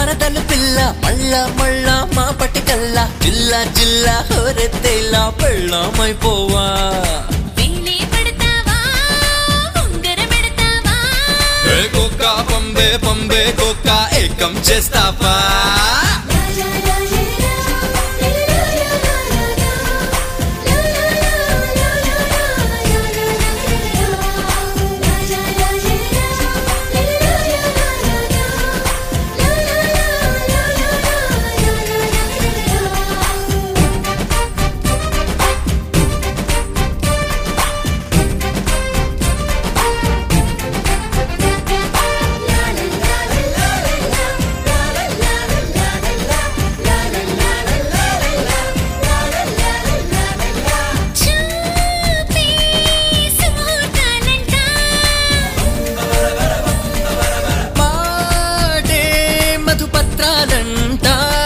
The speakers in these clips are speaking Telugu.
మరదలు పిల్ల మళ్ళా మళ్ళా మా పటికల్లా జిల్లా జిల్లా హోరెత్తేలా పెళ్ళామైపోవా వేలే పడతావా ఉంగరమెడతావా ఏ కుక్క పంబే పంబే కుక్క ఏకం చేస్తావా చూపే సుమూర్తాలంట పాడే మధుపత్రాలంట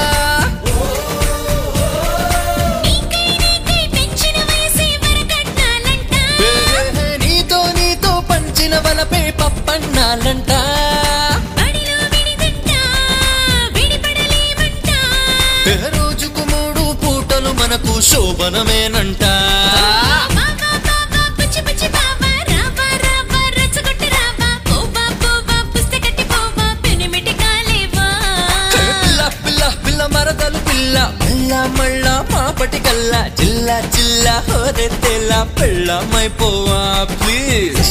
నీకై నీకై పెంచిన వయసే వరకట్నాలంట ఏ నీతో నీతో పంచిన వలపే పప్పన్నాలంట బడిలో విడిదంట విడిపడలేమంట ఏ రోజుకు మూడు పూటలు మనకు శోభనమేనంట బాబా బాబా పుచ్చి పుచ్చి బాబా రావా రావా రచ్చగొట్టి రావా పోవా పోవా పుస్తకట్టి పోవా పెనిమిటి కాలేవా ఏ పిల్ల పిల్ల పిల్ల మరదలు పిల్ల మళ్ళా మళ్ళా మాపటి కల్లా జిల్లా జిల్లా హోరెత్తేలా పెళ్ళమైపోవా ప్లీజ్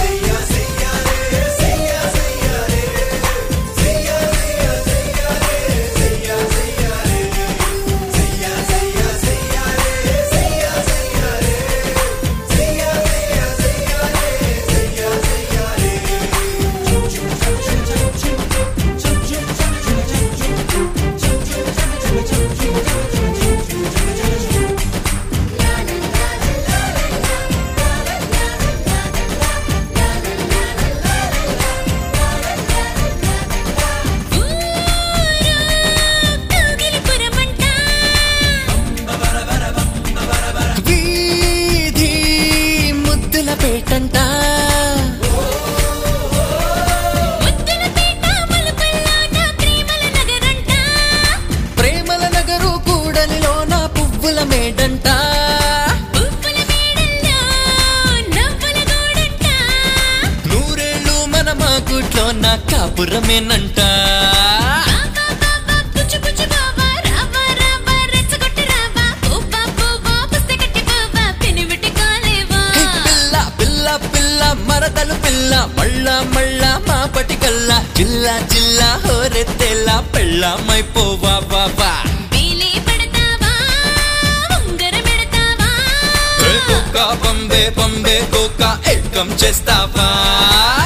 ఊరు కౌగిలిపురమంట వీధి ముద్దుల పేటంట ముద్దుల పేట మలుపల్లోన ప్రేమల నగరంట ప్రేమల నగరు కూడలిలో నా పువ్వుల మేడంట పువ్వుల మేడల్లో నవ్వుల గూడంట నూరేళ్ళు మన మాకుట్లో నా కాపురమేనంట బాబా బాబా పుచ్చు పుచ్చు బాబా రావా రావా రెచ్చగొట్టి రావా పోవా పోవా పుస్తకట్టి పోవా పెనిమిటి కాలేవా హే పిల్ల పిల్ల పిల్ల మరదలు పిల్ల మళ్ళా మళ్ళా మా పటికల్లా జిల్లా జిల్లా హోరెత్తేలా పెళ్ళమైపోవా బాబా వేలే పడతావా ఉంగరమెడతావా కుక్క పంబే పంబే కుక్క ఏకం చేస్తావా